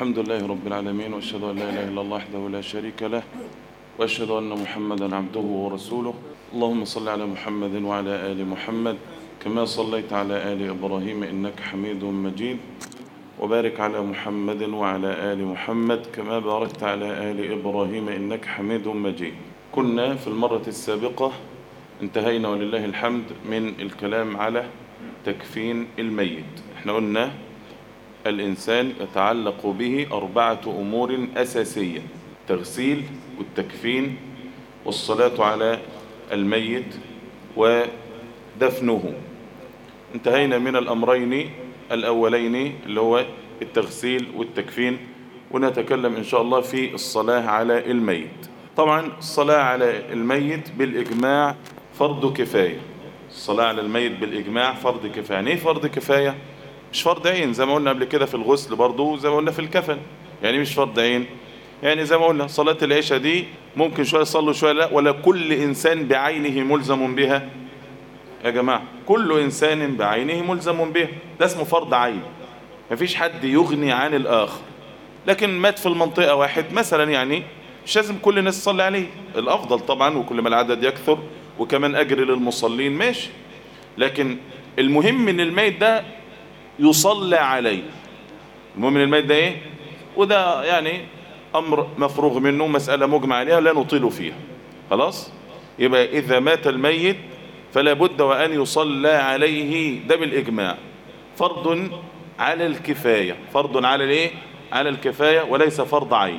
الحمد لله رب العالمين وأشهد أن لا إله إلا الله وحده لا شريك له وأشهد أن محمدا عبده ورسوله اللهم صل على محمد وعلى آل محمد كما صليت على آل إبراهيم إنك حميد مجيد وبارك على محمد وعلى آل محمد كما باركت على آل إبراهيم إنك حميد مجيد كنا في المرة السابقة انتهينا ولله الحمد من الكلام على تكفين الميت احنا قلنا الإنسان يتعلق به أربعة أمور أساسية تغسيل والتكفين والصلاة على الميت ودفنه انتهينا من الأمرين الأولين اللي هو التغسيل والتكفين ونتكلم إن شاء الله في الصلاة على الميت طبعا الصلاة على الميت بالإجماع فرض كفاية الصلاة على الميت بالإجماع فرض كفاية يعني ايه فرض كفاية مش فرض عين زي ما قلنا قبل كده في الغسل برضو زي ما قلنا في الكفن يعني مش فرض عين يعني زي ما قلنا صلاة العشاء دي ممكن شوية يصلوا شوية لا ولا كل إنسان بعينه ملزم بها يا جماعة كل إنسان بعينه ملزم بها ده اسمه فرض عين مفيش حد يغني عن الآخر لكن مات في المنطقة واحد مثلا يعني مش لازم كل الناس تصلي عليه الأفضل طبعا وكل ما العدد يكثر وكمان أجر للمصلين ماشي لكن المهم ان الميت ده يصلى عليه المهم ان الميت ده ايه وده يعني امر مفروغ منه مسألة مجمع عليها لا نطيل فيها خلاص يبقى اذا مات الميت فلا بد وان يصلى عليه ده بالاجماع فرض على الكفاية فرض على الايه على الكفاية وليس فرض عين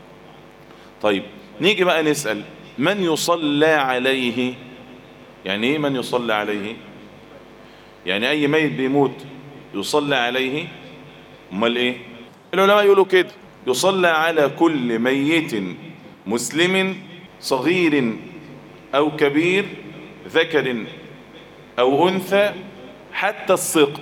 طيب نيجي بقى نسأل من يصلى عليه يعني ايه من يصلى عليه يعني اي ميت بيموت يصلى عليه امال ايه العلماء يقولوا كده يصلى على كل ميت مسلم صغير او كبير ذكر او انثى حتى السقط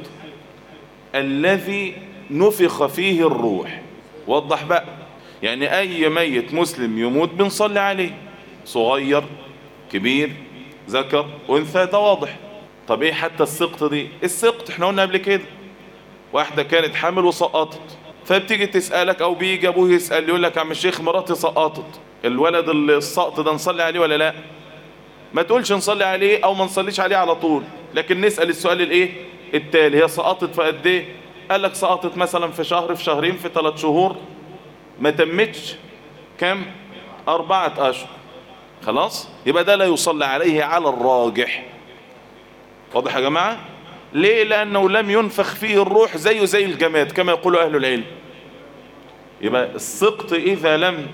الذي نفخ فيه الروح وضح بقى يعني اي ميت مسلم يموت بنصلي عليه صغير كبير ذكر انثى ده واضح طب ايه حتى السقط دي السقط احنا قلنا قبل كده واحدة كانت حامل وسقطت فبتيجي تسألك او بيجي ابوه يسأل يقول لك يا عم الشيخ مراتي سقطت الولد السقط ده نصلي عليه ولا لا ما تقولش نصلي عليه او ما نصليش عليه على طول لكن نسأل السؤال الايه التالي هي سقطت في قد ايه قال لك سقطت مثلا في شهر في شهرين في ثلاث شهور ما تمتش كم اربعة اشهر خلاص يبقى ده لا يصلى عليه على الراجح واضح يا جماعة ليه لأنه لم ينفخ فيه الروح زيه زي الجماد كما يقول أهل العلم يبقى السقط إذا لم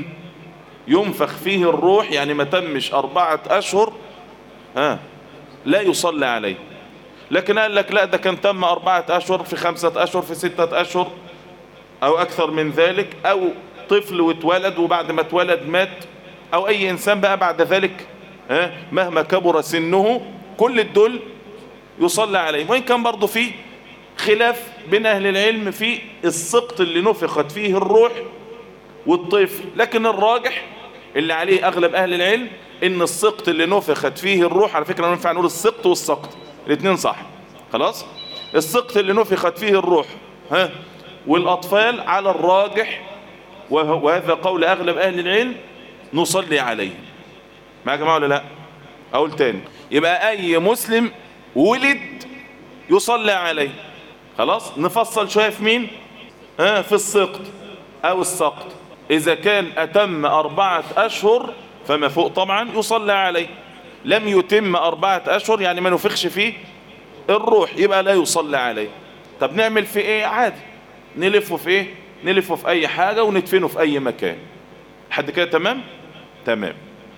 ينفخ فيه الروح يعني ما تمش أربعة أشهر ها لا يصلى عليه لكن قال لك لا ده كان تم أربعة أشهر في خمسة أشهر في ستة أشهر أو أكثر من ذلك أو طفل واتولد وبعد ما اتولد مات أو أي إنسان بقى بعد ذلك ها مهما كبر سنه كل الدول يصلى عليه وإن كان برضو في خلاف بين أهل العلم في السقط اللي نفخت فيه الروح والطفل لكن الراجح اللي عليه أغلب أهل العلم إن السقط اللي نفخت فيه الروح على فكرة ينفع نقول السقط والسقط الاثنين صح خلاص السقط اللي نفخت فيه الروح ها والأطفال على الراجح وهذا قول أغلب أهل العلم نصلي عليه معايا يا جماعة ولا لا أقول تاني يبقى أي مسلم ولد يصلى عليه خلاص نفصل شوية في مين ها في السقط أو السقط إذا كان أتم أربعة أشهر فما فوق طبعا يصلى عليه لم يتم أربعة أشهر يعني ما نفخش فيه الروح يبقى لا يصلى عليه طب نعمل في إيه عادي نلفه في إيه نلفه في أي حاجة وندفنه في أي مكان حد كده تمام تمام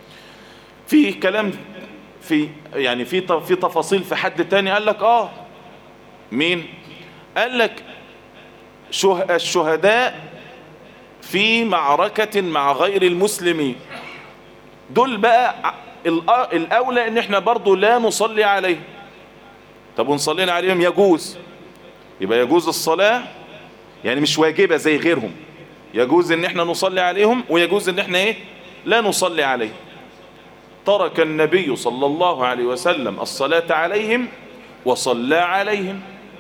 في كلام في يعني في في تفاصيل في حد تاني قال لك اه مين قال لك شه الشهداء في معركة مع غير المسلمين دول بقى الاولى ان احنا برضو لا نصلي عليهم طب ونصلينا عليهم يجوز يبقى يجوز الصلاة يعني مش واجبة زي غيرهم يجوز ان احنا نصلي عليهم ويجوز ان احنا ايه لا نصلي عليهم ترك النبي صلى الله عليه وسلم الصلاة عليهم وصلى عليهم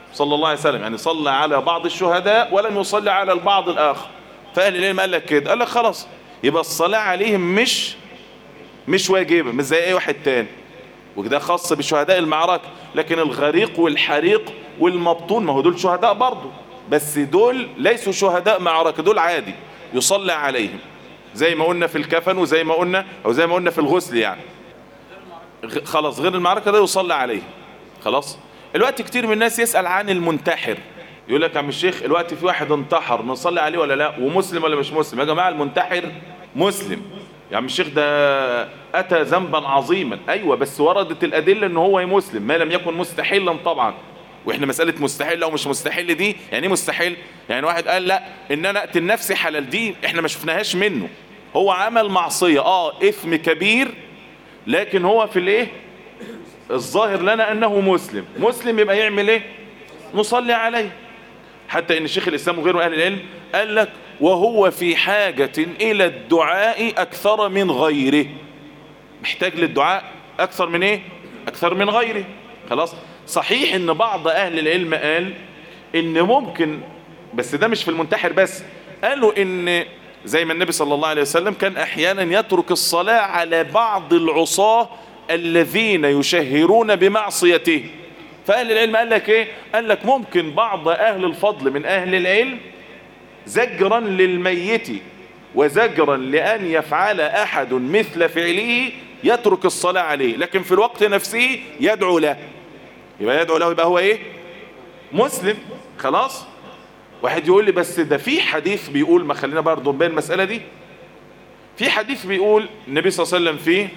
صلى الله عليه وسلم يعني صلى على بعض الشهداء ولم يصلي على البعض الآخر فأهل العلم قال لك كده قال لك خلاص يبقى الصلاة عليهم مش مش واجبة مش زي أي واحد تاني وده خاص بشهداء المعركة لكن الغريق والحريق والمبطون ما هو دول شهداء برضه بس دول ليسوا شهداء معركة دول عادي يصلى عليهم زي ما قلنا في الكفن وزي ما قلنا او زي ما قلنا في الغسل يعني خلاص غير المعركة ده يصلى عليه خلاص الوقت كتير من الناس يسأل عن المنتحر يقول لك يا عم الشيخ الوقت في واحد انتحر نصلي عليه ولا لا ومسلم ولا مش مسلم يا جماعة المنتحر مسلم يا عم الشيخ ده أتى ذنبا عظيما أيوة بس وردت الأدلة أنه هو مسلم ما لم يكن مستحيلا طبعا واحنا مسألة مستحيل او مش مستحيل دي يعني ايه مستحيل يعني واحد قال لا ان انا اقتل نفسي حلال دي احنا ما شفناهاش منه هو عمل معصية اه اثم كبير لكن هو في الايه الظاهر لنا انه مسلم مسلم يبقى يعمل ايه نصلي عليه حتى ان شيخ الاسلام وغيره اهل العلم قال لك وهو في حاجة الى الدعاء اكثر من غيره محتاج للدعاء اكثر من ايه اكثر من غيره خلاص صحيح ان بعض اهل العلم قال ان ممكن بس ده مش في المنتحر بس قالوا ان زي ما النبي صلى الله عليه وسلم كان احيانا يترك الصلاة على بعض العصاة الذين يشهرون بمعصيته فاهل العلم قال لك ايه قال لك ممكن بعض اهل الفضل من اهل العلم زجرا للميت وزجرا لان يفعل احد مثل فعله يترك الصلاة عليه لكن في الوقت نفسه يدعو له يبقى يدعو له يبقى هو ايه مسلم خلاص واحد يقول لي بس ده في حديث بيقول ما خلينا برضه نبين المسألة دي في حديث بيقول النبي صلى الله عليه وسلم فيه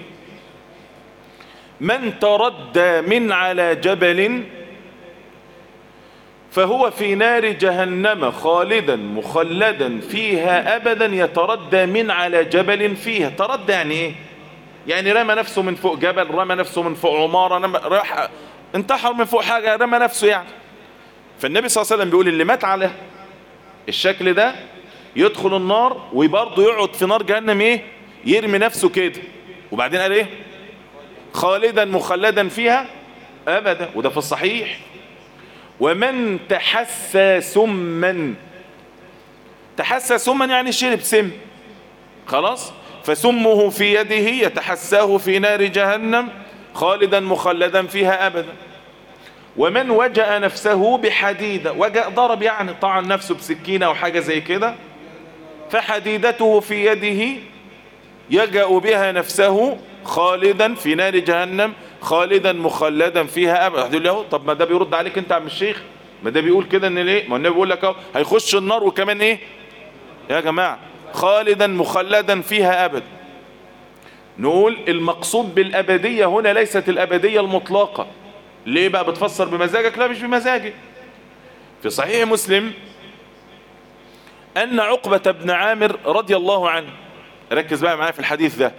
من تردى من على جبل فهو في نار جهنم خالدا مخلدا فيها أبدا يتردى من على جبل فيها تردى يعني ايه يعني رمى نفسه من فوق جبل رمى نفسه من فوق عمارة رمى راح انتحر من فوق حاجة رمى نفسه يعني فالنبي صلى الله عليه وسلم بيقول اللي مات على الشكل ده يدخل النار وبرضه يقعد في نار جهنم ايه يرمي نفسه كده وبعدين قال ايه خالدا مخلدا فيها ابدا وده في الصحيح ومن تحسى سما تحسى سما يعني شرب سم خلاص فسمه في يده يتحساه في نار جهنم خالدا مخلدا فيها أبدا ومن وجأ نفسه بحديدة وجأ ضرب يعني طعن نفسه بسكينة أو حاجة زي كده فحديدته في يده يجأ بها نفسه خالدا في نار جهنم خالدا مخلدا فيها أبدا تقول له طب ما ده بيرد عليك انت عم الشيخ ما ده بيقول كده ان ليه ما النبي بيقول لك اهو هيخش النار وكمان ايه يا جماعة خالدا مخلدا فيها أبدا نقول المقصود بالأبدية هنا ليست الأبدية المطلقة ليه بقى بتفسر بمزاجك لا مش بمزاجك في صحيح مسلم أن عقبة بن عامر رضي الله عنه ركز بقى معايا في الحديث ده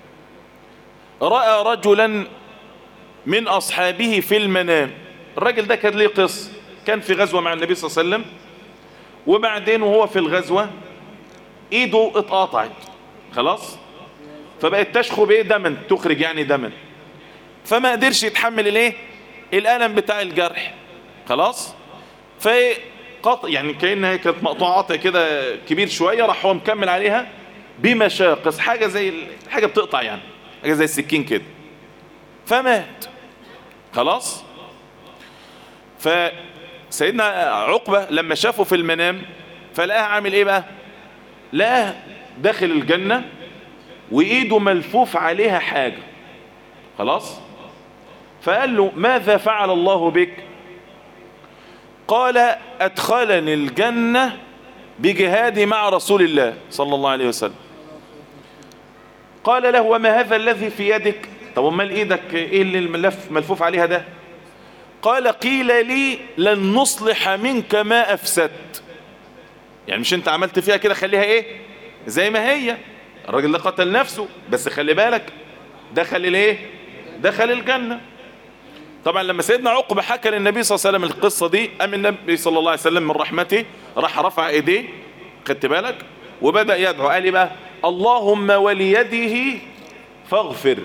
رأى رجلا من أصحابه في المنام الراجل ده كان ليه قص كان في غزوة مع النبي صلى الله عليه وسلم وبعدين وهو في الغزوة ايده اتقاطعت خلاص فبقت تشخو بايه دما تخرج يعني دما فما قدرش يتحمل الايه الالم بتاع الجرح خلاص فقط يعني كانها كانت مقطوعه قطع كده كبير شويه راح هو مكمل عليها بمشاقص حاجه زي حاجه بتقطع يعني حاجه زي السكين كده فمات خلاص فسيدنا عقبه لما شافه في المنام فلقاه عامل ايه بقى لقاه داخل الجنه وايده ملفوف عليها حاجة خلاص فقال له ماذا فعل الله بك قال ادخلني الجنة بجهادي مع رسول الله صلى الله عليه وسلم قال له وما هذا الذي في يدك طب امال ايدك ايه اللي الملف ملفوف عليها ده قال قيل لي لن نصلح منك ما افسدت يعني مش انت عملت فيها كده خليها ايه زي ما هي الراجل ده قتل نفسه بس خلي بالك دخل الايه دخل الجنة طبعا لما سيدنا عقبة حكى للنبي صلى الله عليه وسلم القصة دي أم النبي صلى الله عليه وسلم من رحمته راح رفع ايديه خدت بالك وبدأ يدعو قال لي بقى اللهم وليده فاغفر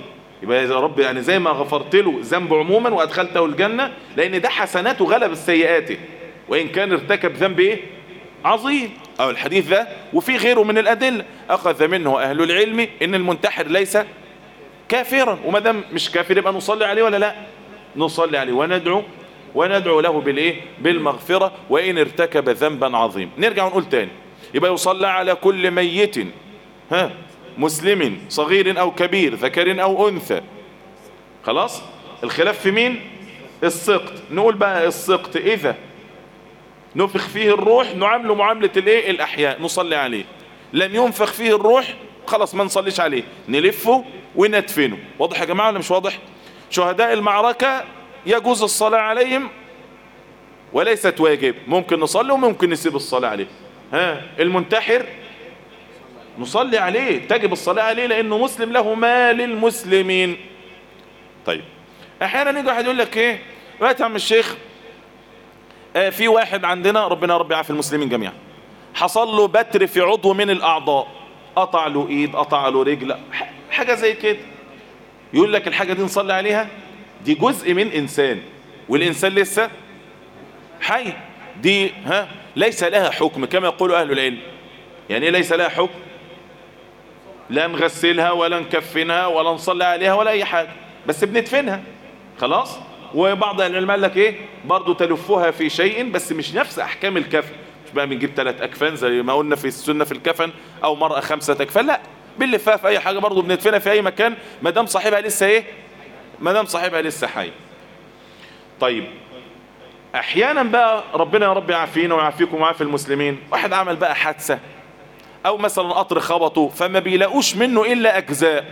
يبقى يا رب يعني زي ما غفرت له ذنب عموما وادخلته الجنة لان ده حسناته غلب السيئات وان كان ارتكب ذنب ايه عظيم او الحديث ده وفي غيره من الادلة اخذ منه اهل العلم ان المنتحر ليس كافرا وما دام مش كافر يبقى نصلي عليه ولا لا نصلي عليه وندعو وندعو له بالايه بالمغفرة وان ارتكب ذنبا عظيم نرجع ونقول تاني يبقى يصلى على كل ميت ها مسلم صغير او كبير ذكر او انثى خلاص الخلاف في مين السقط نقول بقى السقط اذا نفخ فيه الروح نعامله معاملة الايه الاحياء نصلي عليه لم ينفخ فيه الروح خلاص ما نصليش عليه نلفه وندفنه واضح يا جماعة ولا مش واضح شهداء المعركة يجوز الصلاة عليهم وليست واجب ممكن نصلي وممكن نسيب الصلاة عليه ها المنتحر نصلي عليه تجب الصلاة عليه لأنه مسلم له ما للمسلمين طيب أحيانا يجي واحد يقول لك إيه وقت عم الشيخ آه في واحد عندنا ربنا رب يعافي المسلمين جميعا حصل له بتر في عضو من الأعضاء قطع له إيد قطع له رجل حاجة زي كده يقول لك الحاجة دي نصلي عليها دي جزء من إنسان والإنسان لسه حي دي ها ليس لها حكم كما يقول أهل العلم يعني ليس لها حكم لا نغسلها ولا نكفنها ولا نصلي عليها ولا أي حاجة بس بندفنها خلاص وبعض العلماء قال لك ايه برضه تلفها في شيء بس مش نفس احكام الكفن مش بقى بنجيب ثلاث اكفان زي ما قلنا في السنه في الكفن او مرأة خمسة اكفان لا بنلفها في اي حاجه برضه بندفنها في اي مكان ما دام صاحبها لسه ايه ما دام صاحبها لسه حي طيب احيانا بقى ربنا يا رب يعافينا ويعافيكم ويعافي المسلمين واحد عمل بقى حادثه او مثلا قطر خبطه فما بيلاقوش منه الا اجزاء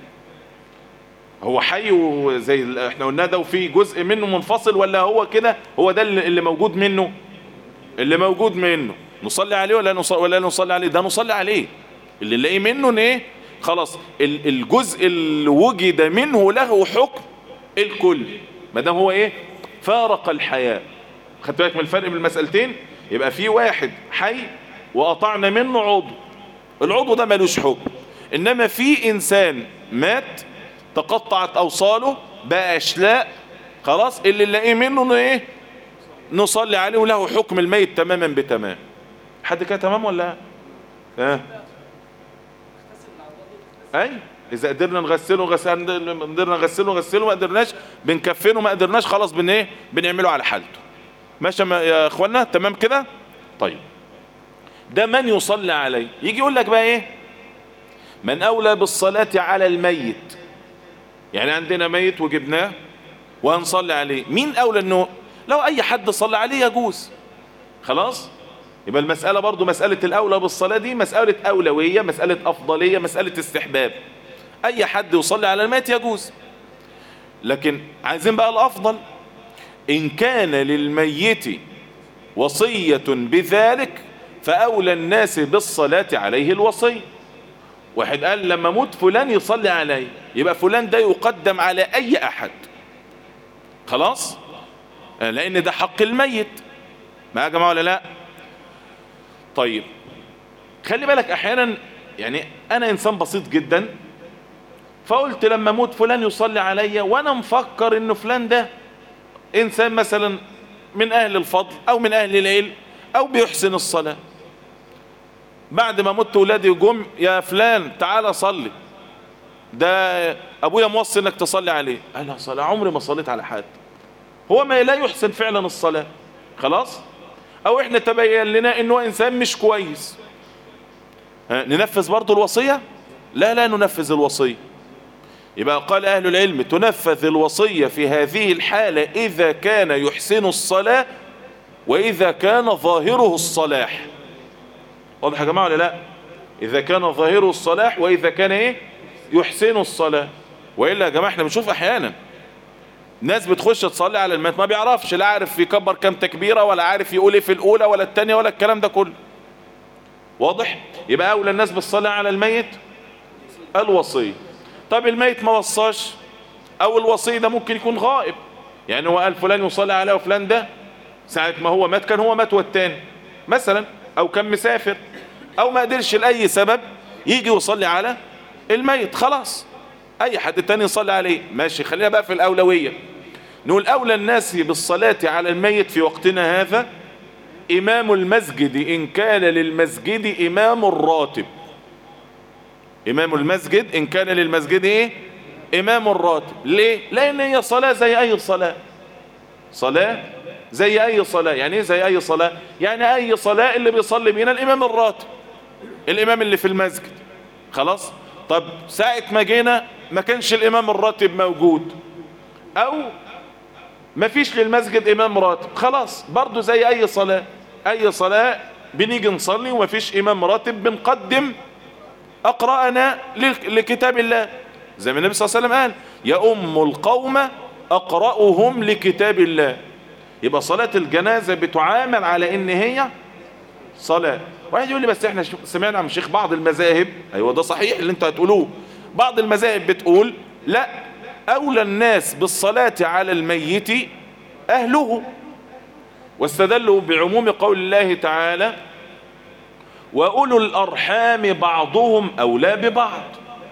هو حي وزي احنا قلنا ده وفي جزء منه منفصل ولا هو كده هو ده اللي موجود منه اللي موجود منه نصلي عليه ولا نصلي ولا نصلي عليه ده نصلي عليه اللي نلاقيه منه ايه خلاص الجزء اللي وجد منه له حكم الكل ما دام هو ايه فارق الحياة خدت بالك من الفرق بين المسألتين يبقى في واحد حي وقطعنا منه عضو العضو ده ملوش حكم انما في انسان مات تقطعت اوصاله بقى اشلاء خلاص اللي نلاقيه منه ايه نصلي عليه وله حكم الميت تماما بتمام حد كده تمام ولا ها اي اذا قدرنا نغسله غسل قدرنا نغسله نغسله ما قدرناش بنكفنه ما قدرناش خلاص بن ايه بنعمله على حالته ماشي يا اخوانا تمام كده طيب ده من يصلي عليه يجي يقول لك بقى ايه من اولى بالصلاة على الميت يعني عندنا ميت وجبناه وهنصلي عليه مين اولى انه لو اي حد صلى عليه يجوز خلاص يبقى المسألة برضو مسألة الاولى بالصلاة دي مسألة اولوية مسألة افضلية مسألة استحباب اي حد يصلي على الميت يجوز لكن عايزين بقى الافضل ان كان للميت وصية بذلك فاولى الناس بالصلاة عليه الوصي واحد قال لما موت فلان يصلي عليه يبقى فلان ده يقدم على اي احد خلاص لان ده حق الميت ما يا جماعة ولا لا طيب خلي بالك احيانا يعني انا انسان بسيط جدا فقلت لما موت فلان يصلي عليا وانا مفكر انه فلان ده انسان مثلا من اهل الفضل او من اهل العلم او بيحسن الصلاة بعد ما مت ولادي جم يا فلان تعالى صلي ده ابويا موصي انك تصلي عليه انا صلاة عمري ما صليت على حد هو ما لا يحسن فعلا الصلاة خلاص او احنا تبين لنا انه انسان مش كويس ننفذ برضو الوصية لا لا ننفذ الوصية يبقى قال اهل العلم تنفذ الوصية في هذه الحالة اذا كان يحسن الصلاة واذا كان ظاهره الصلاح واضح يا جماعة ولا لا اذا كان ظاهره الصلاح واذا كان ايه يحسن الصلاة وإلا يا جماعة احنا بنشوف احيانا ناس بتخش تصلي على الميت ما بيعرفش لا عارف يكبر كام تكبيرة ولا عارف يقول ايه في الاولى ولا التانية ولا الكلام ده كله واضح يبقى اولى الناس بالصلاة على الميت الوصي طب الميت ما وصاش او الوصي ده ممكن يكون غائب يعني هو قال فلان يصلي عليه وفلان ده ساعة ما هو مات كان هو مات والتاني مثلا او كان مسافر او ما قدرش لأي سبب يجي يصلي على الميت خلاص اي حد تاني يصلي عليه ماشي خلينا بقى في الاولوية نقول اولى الناس بالصلاة على الميت في وقتنا هذا امام المسجد ان كان للمسجد امام راتب امام المسجد ان كان للمسجد ايه امام راتب ليه لان هي صلاة زي اي صلاة صلاة زي اي صلاة يعني ايه زي اي صلاة يعني اي صلاة اللي بيصلي بينا الامام الراتب الامام اللي في المسجد خلاص طب ساعة ما جينا ما كانش الامام الراتب موجود او ما فيش للمسجد امام راتب خلاص برضو زي اي صلاة اي صلاة بنيجي نصلي وما فيش امام راتب بنقدم اقرأنا لكتاب الله زي ما النبي صلى الله عليه وسلم قال يا ام القوم اقرأهم لكتاب الله يبقى صلاة الجنازة بتعامل على ان هي صلاة واحد يقول لي بس احنا سمعنا من شيخ بعض المذاهب ايوه ده صحيح اللي انتوا هتقولوه بعض المذاهب بتقول لا اولى الناس بالصلاة على الميت اهله واستدلوا بعموم قول الله تعالى واولو الارحام بعضهم اولى ببعض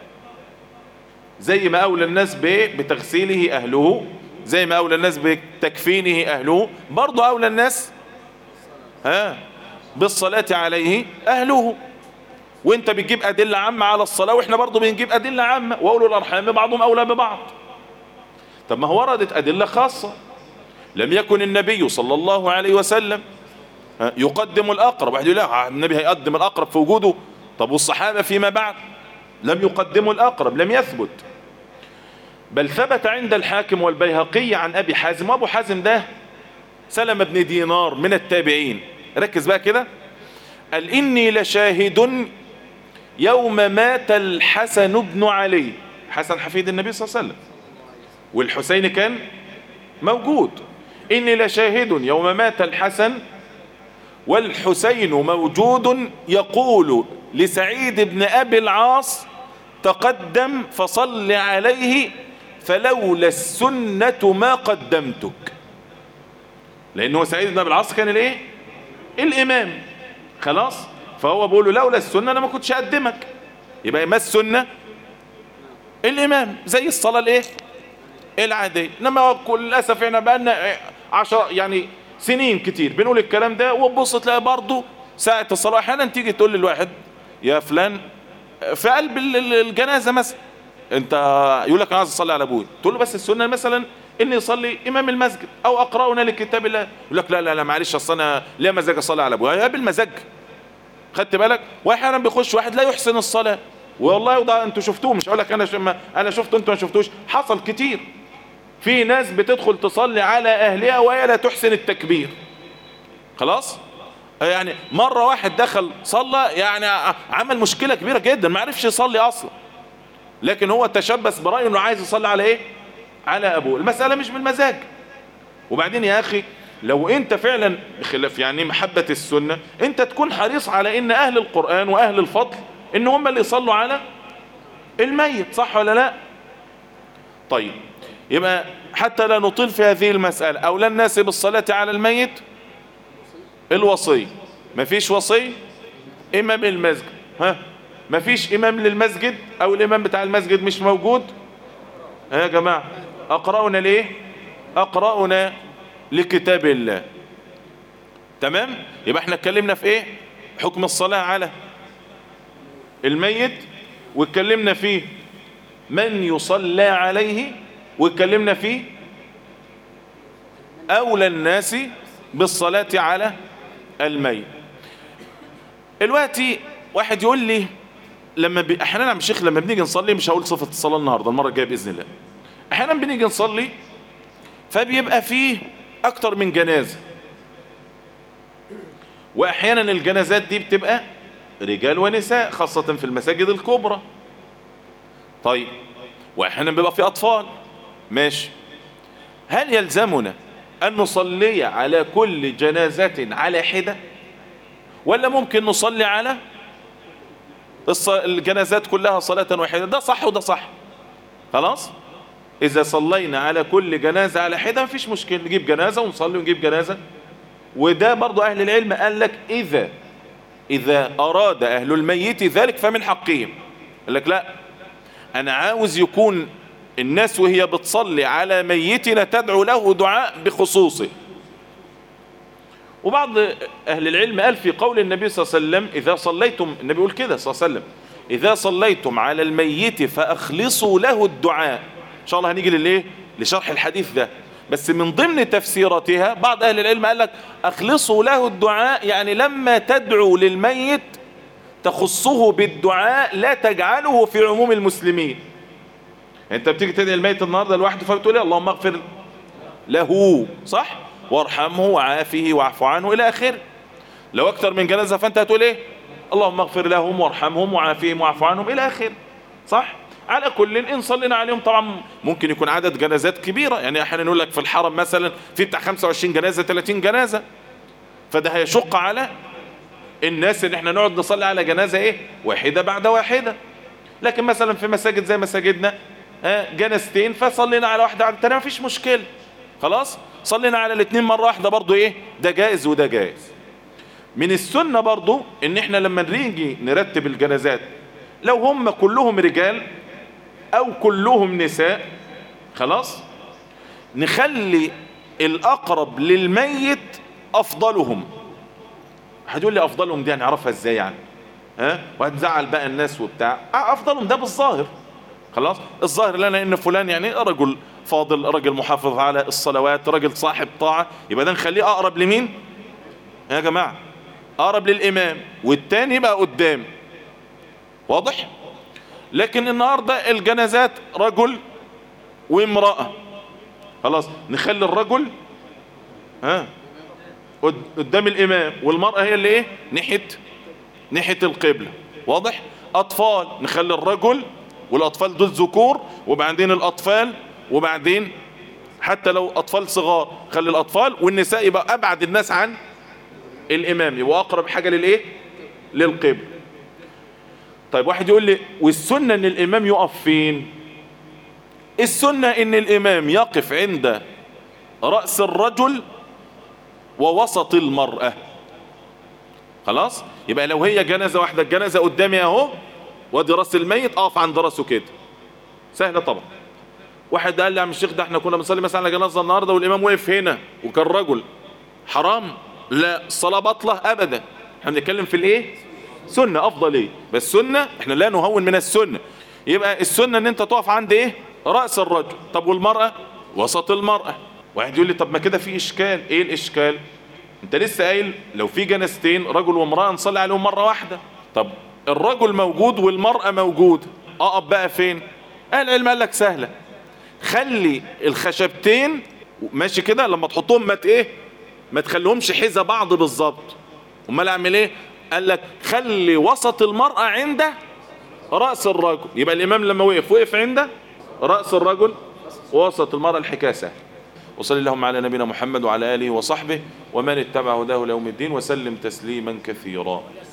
زي ما اولى الناس بتغسيله اهله زي ما اولى الناس بتكفينه اهله برضو اولى الناس ها بالصلاة عليه اهله وانت بتجيب ادلة عامة على الصلاة واحنا برضو بنجيب ادلة عامة واولو الارحام بعضهم اولى ببعض طب ما هو وردت ادلة خاصة لم يكن النبي صلى الله عليه وسلم يقدم الاقرب واحد يقول لا النبي هيقدم الاقرب في وجوده طب والصحابة فيما بعد لم يقدموا الاقرب لم يثبت بل ثبت عند الحاكم والبيهقي عن ابي حازم وابو حازم ده سلم بن دينار من التابعين ركز بقى كده قال اني لشاهد يوم مات الحسن بن علي حسن حفيد النبي صلى الله عليه وسلم والحسين كان موجود اني لشاهد يوم مات الحسن والحسين موجود يقول لسعيد بن ابي العاص تقدم فصل عليه فلولا السنة ما قدمتك لان هو سعيد بن ابي العاص كان الايه الامام خلاص فهو بيقول له لولا السنة انا ما كنتش اقدمك يبقى ما السنة الامام زي الصلاة الايه العادية انما للاسف احنا بقالنا عشر يعني سنين كتير بنقول الكلام ده وتبص تلاقي برضه ساعة الصلاة احيانا تيجي تقول للواحد يا فلان في قلب الجنازة مثلا انت يقول لك انا عايز اصلي على ابوي تقول له بس السنه مثلا اني يصلي امام المسجد او اقرانا لكتاب الله يقول لك لا لا لا معلش اصل انا ليه مزاج اصلي على ابويا يا بالمزاج خدت بالك واحيانا بيخش واحد لا يحسن الصلاه والله ده انتوا شفتوه مش هقول لك انا شما انا شفته انتوا ما شفتوش حصل كتير في ناس بتدخل تصلي على اهلها وهي لا تحسن التكبير خلاص يعني مرة واحد دخل صلى يعني عمل مشكلة كبيرة جدا ما عرفش يصلي اصلا لكن هو تشبث برأيه انه عايز يصلي على ايه على ابوه المسألة مش بالمزاج وبعدين يا اخي لو انت فعلا بخلاف يعني محبة السنة انت تكون حريص على ان اهل القرآن واهل الفضل ان هم اللي يصلوا على الميت صح ولا لا طيب يبقى حتى لا نطيل في هذه المسألة أولى الناس بالصلاة على الميت الوصي مفيش وصي إمام المسجد ها مفيش إمام للمسجد أو الإمام بتاع المسجد مش موجود ها يا جماعة أقرأنا ليه أقرأنا لكتاب الله تمام يبقى احنا اتكلمنا في ايه حكم الصلاة على الميت واتكلمنا فيه من يصلى عليه واتكلمنا فيه أولى الناس بالصلاة على الميت دلوقتي واحد يقول لي لما بي... احيانا عم الشيخ لما بنيجي نصلي مش هقول صفة الصلاة النهاردة المرة الجاية بإذن الله احيانا بنيجي نصلي فبيبقى فيه اكتر من جنازة واحيانا الجنازات دي بتبقى رجال ونساء خاصة في المساجد الكبرى طيب واحيانا بيبقى في اطفال ماشي هل يلزمنا ان نصلي على كل جنازة على حدة ولا ممكن نصلي على الجنازات كلها صلاة واحدة ده صح وده صح خلاص اذا صلينا على كل جنازة على حدة مفيش مشكلة نجيب جنازة ونصلي ونجيب جنازة وده برضو اهل العلم قال لك اذا اذا اراد اهل الميت ذلك فمن حقهم قال لك لا انا عاوز يكون الناس وهي بتصلي على ميتنا تدعو له دعاء بخصوصه وبعض اهل العلم قال في قول النبي صلى الله عليه وسلم اذا صليتم النبي يقول كده صلى الله عليه وسلم اذا صليتم على الميت فاخلصوا له الدعاء ان شاء الله هنيجي للايه لشرح الحديث ده بس من ضمن تفسيراتها بعض اهل العلم قال لك اخلصوا له الدعاء يعني لما تدعو للميت تخصه بالدعاء لا تجعله في عموم المسلمين انت بتيجي تدعي الميت النهارده لوحده فبتقول ايه اللهم اغفر له صح وارحمه وعافه واعف عنه الى اخره لو اكتر من جنازه فانت هتقول ايه اللهم اغفر لهم وارحمهم وعافهم واعف عنهم الى اخره صح على كل ان صلينا عليهم طبعا ممكن يكون عدد جنازات كبيره يعني احيانا نقول لك في الحرم مثلا في بتاع 25 جنازه 30 جنازه فده هيشق على الناس ان احنا نقعد نصلي على جنازه ايه واحده بعد واحده لكن مثلا في مساجد زي مساجدنا اه جنازتين فصلينا على واحده بعد الثانيه مفيش مشكله خلاص صلينا على الاثنين مره واحده برضو ايه ده جائز وده جائز من السنه برضو ان احنا لما نيجي نرتب الجنازات لو هم كلهم رجال او كلهم نساء خلاص نخلي الاقرب للميت افضلهم هتقول لي افضلهم دي هنعرفها ازاي يعني ها وهتزعل بقى الناس وبتاع افضلهم ده بالظاهر خلاص الظاهر لنا ان فلان يعني رجل فاضل رجل محافظ على الصلوات رجل صاحب طاعة يبقى ده نخليه اقرب لمين يا جماعة اقرب للامام والتاني يبقى قدام واضح لكن النهاردة الجنازات رجل وامرأة خلاص نخلي الرجل ها قدام الامام والمرأة هي اللي ايه ناحية ناحية القبلة واضح اطفال نخلي الرجل والاطفال دول ذكور وبعدين الاطفال وبعدين حتى لو اطفال صغار خلي الاطفال والنساء يبقى ابعد الناس عن الامام يبقى اقرب حاجة للايه للقبلة طيب واحد يقول لي والسنة ان الامام يقف فين السنة ان الامام يقف عند رأس الرجل ووسط المرأة خلاص يبقى لو هي جنازة واحدة الجنازة قدامي اهو وادي راس الميت اقف عند راسه كده سهلة طبعا واحد قال لي يا عم الشيخ ده احنا كنا بنصلي مثلا على جنازة النهاردة والامام وقف هنا وكان رجل حرام لا الصلاة بطلة ابدا احنا بنتكلم في الايه سنة افضل ايه بس سنة احنا لا نهون من السنة يبقى السنة ان انت تقف عند ايه رأس الرجل طب والمرأة وسط المرأة واحد يقول لي طب ما كده في اشكال ايه الاشكال انت لسه قايل لو في جنازتين رجل وامرأة نصلي عليهم مرة واحدة طب الرجل موجود والمرأة موجود اقف بقى فين اهل العلم قال لك سهلة خلي الخشبتين ماشي كده لما تحطهم ما ايه ما تخليهمش حذا بعض بالظبط امال اعمل ايه قال لك خلي وسط المرأة عند رأس الرجل يبقى الامام لما وقف وقف عند رأس الرجل ووسط المرأة الحكاية سهل وصلى اللهم على نبينا محمد وعلى آله وصحبه ومن اتبع هداه ليوم الدين وسلم تسليما كثيرا